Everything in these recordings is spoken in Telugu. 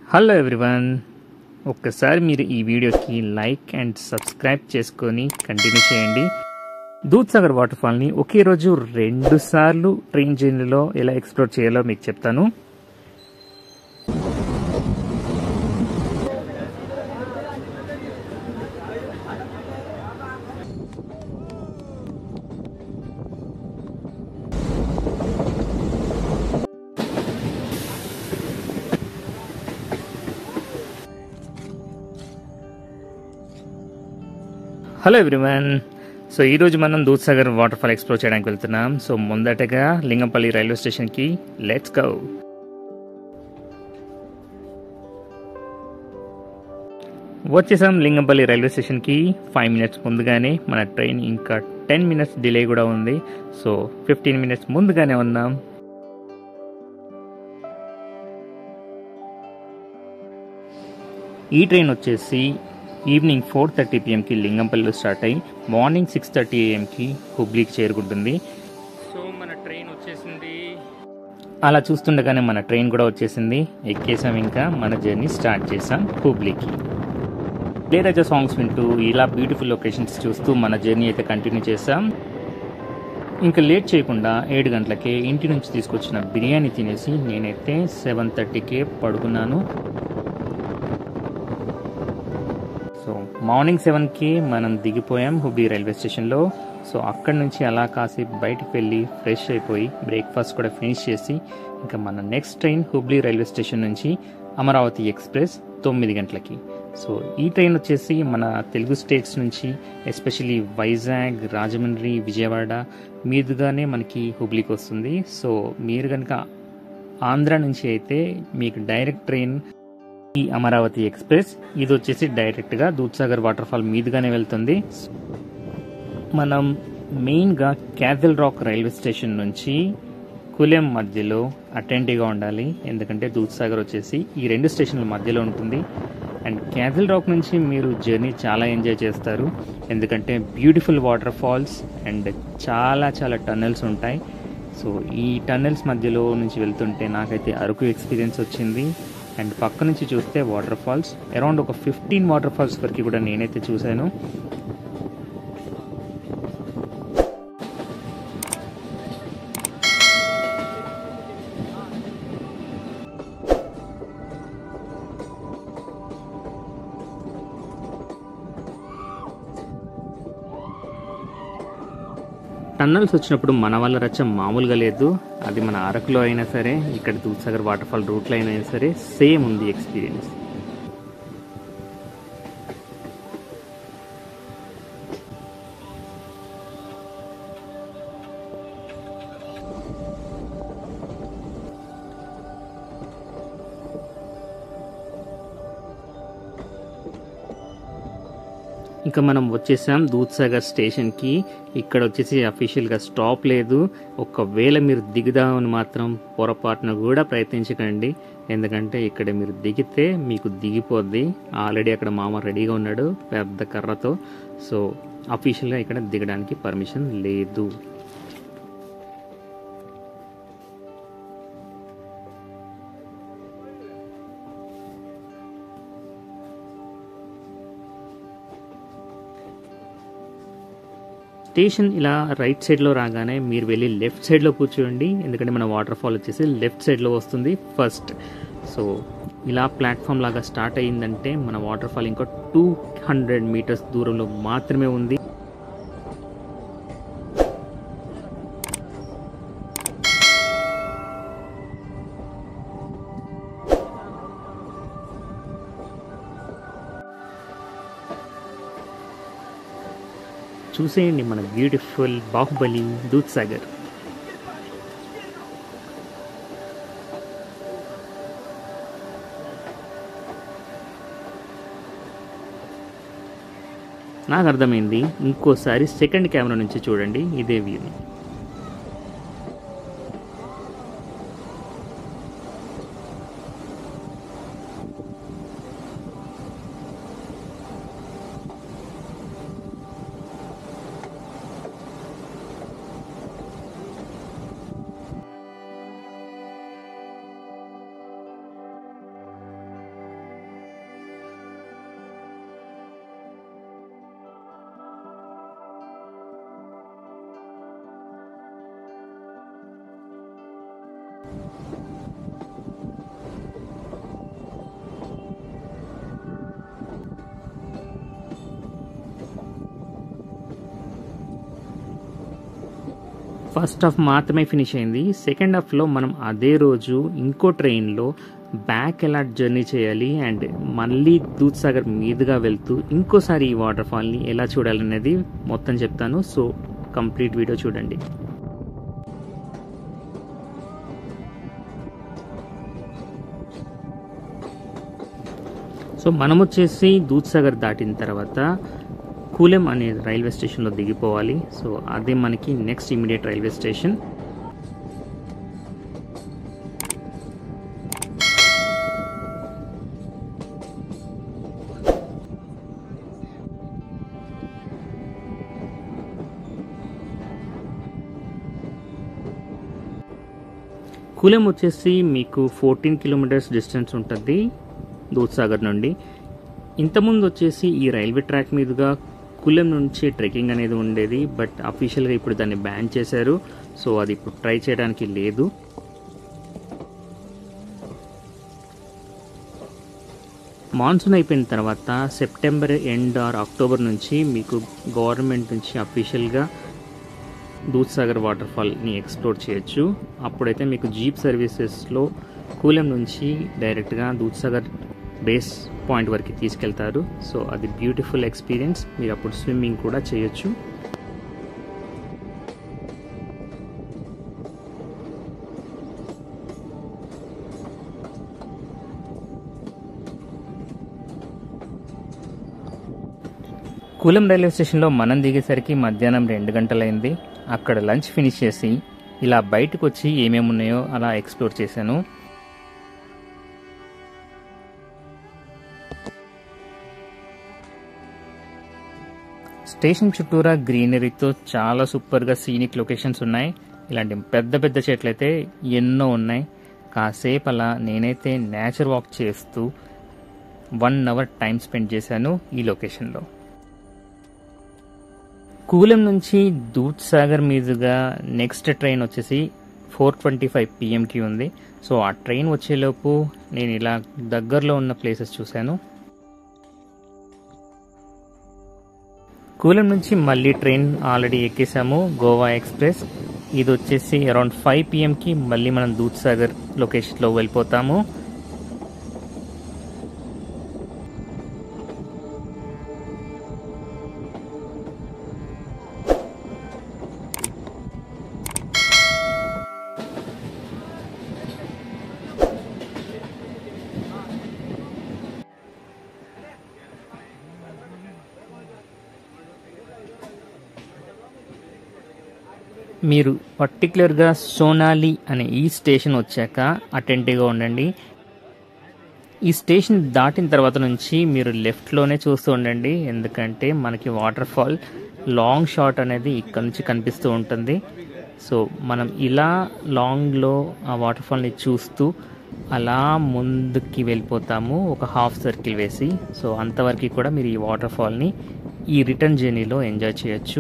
హలో ఎవ్రీవన్ ఒక్కసారి మీరు ఈ వీడియోకి లైక్ అండ్ సబ్స్క్రైబ్ చేసుకొని కంటిన్యూ చేయండి దూద్సాగర్ వాటర్ ఫాల్ని ఒకే రోజు రెండు సార్లు ట్రైన్ జర్నీలో ఎలా ఎక్స్ప్లోర్ చేయాలో మీకు చెప్తాను హలో ఎవ్రీవన్ సో ఈరోజు మనం దూద్సాగర్ వాటర్ ఫాల్ ఎక్స్ప్లోర్ చేయడానికి వెళ్తున్నాం సో ముందటగా లింగంపల్లి రైల్వే స్టేషన్కి లెట్స్ గో వచ్చేసాం లింగంపల్లి రైల్వే స్టేషన్కి ఫైవ్ మినిట్స్ ముందుగానే మన ట్రైన్ ఇంకా టెన్ మినిట్స్ డిలే కూడా ఉంది సో ఫిఫ్టీన్ మినిట్స్ ముందుగానే ఉన్నాం ఈ ట్రైన్ వచ్చేసి ఈవినింగ్ ఫోర్ థర్టీ పిఎంకి లింగంపల్లిలో స్టార్ట్ అయ్యి మార్నింగ్ సిక్స్ థర్టీ ఏఎంకి హుబ్లీకి చేరుకుంటుంది సో మన ట్రైన్ వచ్చేసింది అలా చూస్తుండగానే మన ట్రైన్ కూడా వచ్చేసింది ఎక్కేసాం ఇంకా మన జర్నీ స్టార్ట్ చేసాం హుబ్లీకి ఇళయరాజా సాంగ్స్ వింటూ ఇలా బ్యూటిఫుల్ లొకేషన్స్ చూస్తూ మన జర్నీ అయితే కంటిన్యూ చేసాం ఇంకా లేట్ చేయకుండా ఏడు గంటలకే ఇంటి నుంచి తీసుకొచ్చిన బిర్యానీ తినేసి నేనైతే సెవెన్ థర్టీకే పడుకున్నాను సో మార్నింగ్ సెవెన్కి మనం దిగిపోయాం హుబ్లీ రైల్వే స్టేషన్లో సో అక్కడి నుంచి అలా కాసేపు బయటికి వెళ్ళి ఫ్రెష్ అయిపోయి బ్రేక్ఫాస్ట్ కూడా ఫినిష్ చేసి ఇంకా మన next train Hubli railway station నుంచి అమరావతి ఎక్స్ప్రెస్ తొమ్మిది గంటలకి సో ఈ ట్రైన్ వచ్చేసి మన తెలుగు స్టేట్స్ నుంచి ఎస్పెషలీ వైజాగ్ రాజమండ్రి విజయవాడ మీదుగానే మనకి హుబ్లీకి వస్తుంది సో మీరు కనుక ఆంధ్ర నుంచి అయితే మీకు డైరెక్ట్ ట్రైన్ ఈ అమరావతి ఎక్స్ప్రెస్ ఇది వచ్చేసి డైరెక్ట్గా దూద్సాగర్ వాటర్ ఫాల్ మీదుగానే వెళ్తుంది మనం మెయిన్గా క్యాథల్ రాక్ రైల్వే స్టేషన్ నుంచి కులెం మధ్యలో అటెంటివ్గా ఉండాలి ఎందుకంటే దూద్సాగర్ వచ్చేసి ఈ రెండు స్టేషన్ల మధ్యలో ఉంటుంది అండ్ క్యాథల్ రాక్ నుంచి మీరు జర్నీ చాలా ఎంజాయ్ చేస్తారు ఎందుకంటే బ్యూటిఫుల్ వాటర్ ఫాల్స్ అండ్ చాలా చాలా టన్నెల్స్ ఉంటాయి సో ఈ టన్నెల్స్ మధ్యలో నుంచి వెళ్తుంటే నాకైతే అరకు ఎక్స్పీరియన్స్ వచ్చింది అండ్ పక్క నుంచి చూస్తే వాటర్ ఫాల్స్ అరౌండ్ ఒక ఫిఫ్టీన్ వాటర్ ఫాల్స్ వరకు కూడా నేనైతే చూశాను టన్నల్స్ వచ్చినప్పుడు మన వల్ల రచ్చ మామూలుగా లేదు అది మన అరకులో అయినా సరే ఇక్కడ దూద్సాగర్ వాటర్ ఫాల్ రూట్లో అయినా సరే సేమ్ ఉంది ఎక్స్పీరియన్స్ ఇంకా మనం వచ్చేసాం దూద్సాగర్ స్టేషన్కి ఇక్కడ వచ్చేసి అఫీషియల్గా స్టాప్ లేదు ఒకవేళ మీరు దిగుదామని మాత్రం పొరపాటున కూడా ప్రయత్నించకండి ఎందుకంటే ఇక్కడ మీరు దిగితే మీకు దిగిపోద్ది ఆల్రెడీ అక్కడ మామ రెడీగా ఉన్నాడు పెద్ద కర్రతో సో అఫీషియల్గా ఇక్కడ దిగడానికి పర్మిషన్ లేదు స్టేషన్ ఇలా రైట్ సైడ్లో రాగానే మీరు వెళ్ళి లెఫ్ట్ సైడ్లో కూర్చోండి ఎందుకంటే మన వాటర్ ఫాల్ వచ్చేసి లెఫ్ట్ సైడ్లో వస్తుంది ఫస్ట్ సో ఇలా ప్లాట్ఫామ్ లాగా స్టార్ట్ అయ్యిందంటే మన వాటర్ ఫాల్ ఇంకో టూ హండ్రెడ్ మీటర్స్ దూరంలో మాత్రమే ఉంది చూసేయండి మన బ్యూటిఫుల్ బాహుబలి దూద్సాగర్ నాకు అర్థమైంది ఇంకోసారి సెకండ్ కెమెరా నుంచి చూడండి ఇదే వ్యూని ఫస్ట్ హాఫ్ మాత్రమే ఫినిష్ అయింది సెకండ్ హాఫ్లో మనం అదే రోజు ఇంకో ట్రైన్లో బ్యాక్ ఎలా జర్నీ చేయాలి అండ్ మళ్ళీ దూద్ సాగర్ మీదుగా వెళ్తూ ఇంకోసారి ఈ వాటర్ ఫాల్ని ఎలా చూడాలనేది మొత్తం చెప్తాను సో కంప్లీట్ వీడియో చూడండి సో మనం వచ్చేసి దూద్ సాగర్ దాటిన తర్వాత కూలెం అనే రైల్వే స్టేషన్లో దిగిపోవాలి సో అదే మనకి next immediate railway station Kulem వచ్చేసి మీకు ఫోర్టీన్ కిలోమీటర్స్ డిస్టెన్స్ ఉంటుంది దూద్సాగర్ నుండి ఇంతకుముందు వచ్చేసి ఈ రైల్వే ట్రాక్ మీదుగా కులెం నుంచి ట్రెక్కింగ్ అనేది ఉండేది బట్ అఫీషియల్గా ఇప్పుడు దాన్ని బ్యాన్ చేశారు సో అది ఇప్పుడు ట్రై చేయడానికి లేదు మాన్సూన్ అయిపోయిన తర్వాత సెప్టెంబర్ ఎండ్ ఆర్ అక్టోబర్ నుంచి మీకు గవర్నమెంట్ నుంచి అఫీషియల్గా దూద్సాగర్ వాటర్ ఫాల్ని ఎక్స్ప్లోర్ చేయొచ్చు అప్పుడైతే మీకు జీప్ సర్వీసెస్లో కూలెం నుంచి డైరెక్ట్గా దూద్సాగర్ బేస్ పాయింట్ వరకు తీసుకెళ్తారు సో అది బ్యూటిఫుల్ ఎక్స్పీరియన్స్ మీరు అప్పుడు స్విమ్మింగ్ కూడా చేయొచ్చు కూలం రైల్వే స్టేషన్లో మనం దిగేసరికి మధ్యాహ్నం రెండు గంటలైంది అక్కడ లంచ్ ఫినిష్ చేసి ఇలా బయటకు వచ్చి ఏమేమి ఉన్నాయో అలా ఎక్స్ప్లోర్ చేశాను స్టేషన్ చుట్టూరా గ్రీనరీతో చాలా సూపర్గా సీనిక్ లొకేషన్స్ ఉన్నాయి ఇలాంటి పెద్ద పెద్ద చెట్లు అయితే ఎన్నో ఉన్నాయి కాసేపు అలా నేనైతే నేచర్ వాక్ చేస్తూ వన్ అవర్ టైం స్పెండ్ చేశాను ఈ లొకేషన్లో కూలెం నుంచి దూద్ సాగర్ మీదుగా నెక్స్ట్ ట్రైన్ వచ్చేసి ఫోర్ ట్వంటీ ఫైవ్ పిఎంకి ఉంది సో ఆ ట్రైన్ వచ్చేలోపు నేను ఇలా దగ్గరలో ఉన్న ప్లేసెస్ చూశాను కూలెం నుంచి మళ్ళీ ట్రైన్ ఆల్రెడీ ఎక్కేసాము గోవా ఎక్స్ప్రెస్ ఇది వచ్చేసి అరౌండ్ ఫైవ్ పిఎంకి మళ్ళీ మనం దూద్ సాగర్ లొకేషన్లో వెళ్ళిపోతాము మీరు పర్టికులర్గా సోనాలి అనే ఈ స్టేషన్ వచ్చాక అటెంటివ్గా ఉండండి ఈ స్టేషన్ దాటిన తర్వాత నుంచి మీరు లెఫ్ట్లోనే చూస్తూ ఉండండి ఎందుకంటే మనకి వాటర్ ఫాల్ లాంగ్ షాట్ అనేది ఇక్కడ నుంచి కనిపిస్తూ ఉంటుంది సో మనం ఇలా లాంగ్లో ఆ వాటర్ ఫాల్ని చూస్తూ అలా ముందుకి వెళ్ళిపోతాము ఒక హాఫ్ సర్కిల్ వేసి సో అంతవరకు కూడా మీరు ఈ వాటర్ ఫాల్ని ఈ రిటర్న్ జర్నీలో ఎంజాయ్ చేయొచ్చు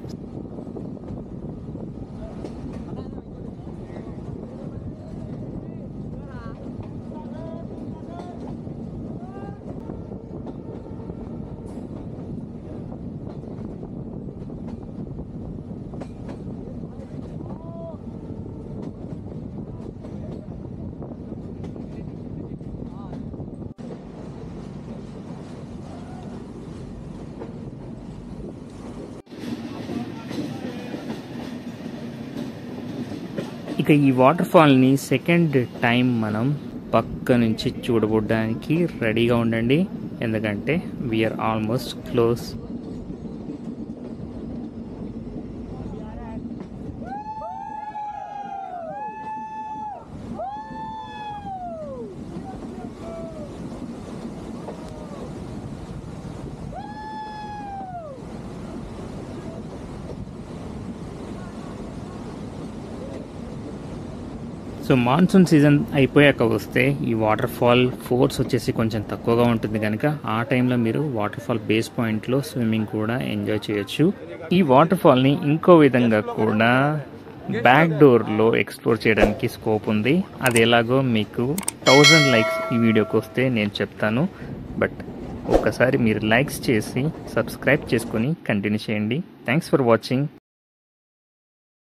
ఇక ఈ వాటర్ ఫాల్ని సెకండ్ టైం మనం పక్క నుంచి చూడబోడానికి రెడీగా ఉండండి ఎందుకంటే we are almost close so monsoon season అయిపోయాక వస్తే ఈ వాటర్ ఫాల్ ఫోర్స్ వచ్చేసి కొంచెం తక్కువగా ఉంటుంది కనుక ఆ టైంలో మీరు వాటర్ ఫాల్ బేస్ పాయింట్లో స్విమ్మింగ్ కూడా ఎంజాయ్ చేయొచ్చు ఈ వాటర్ ఫాల్ని ఇంకో విధంగా కూడా బ్యాక్ డోర్లో ఎక్స్ప్లోర్ చేయడానికి స్కోప్ ఉంది అది ఎలాగో మీకు థౌజండ్ లైక్స్ ఈ వీడియోకి వస్తే నేను చెప్తాను బట్ ఒకసారి మీరు లైక్స్ చేసి సబ్స్క్రైబ్ చేసుకొని కంటిన్యూ చేయండి థ్యాంక్స్ ఫర్ వాచింగ్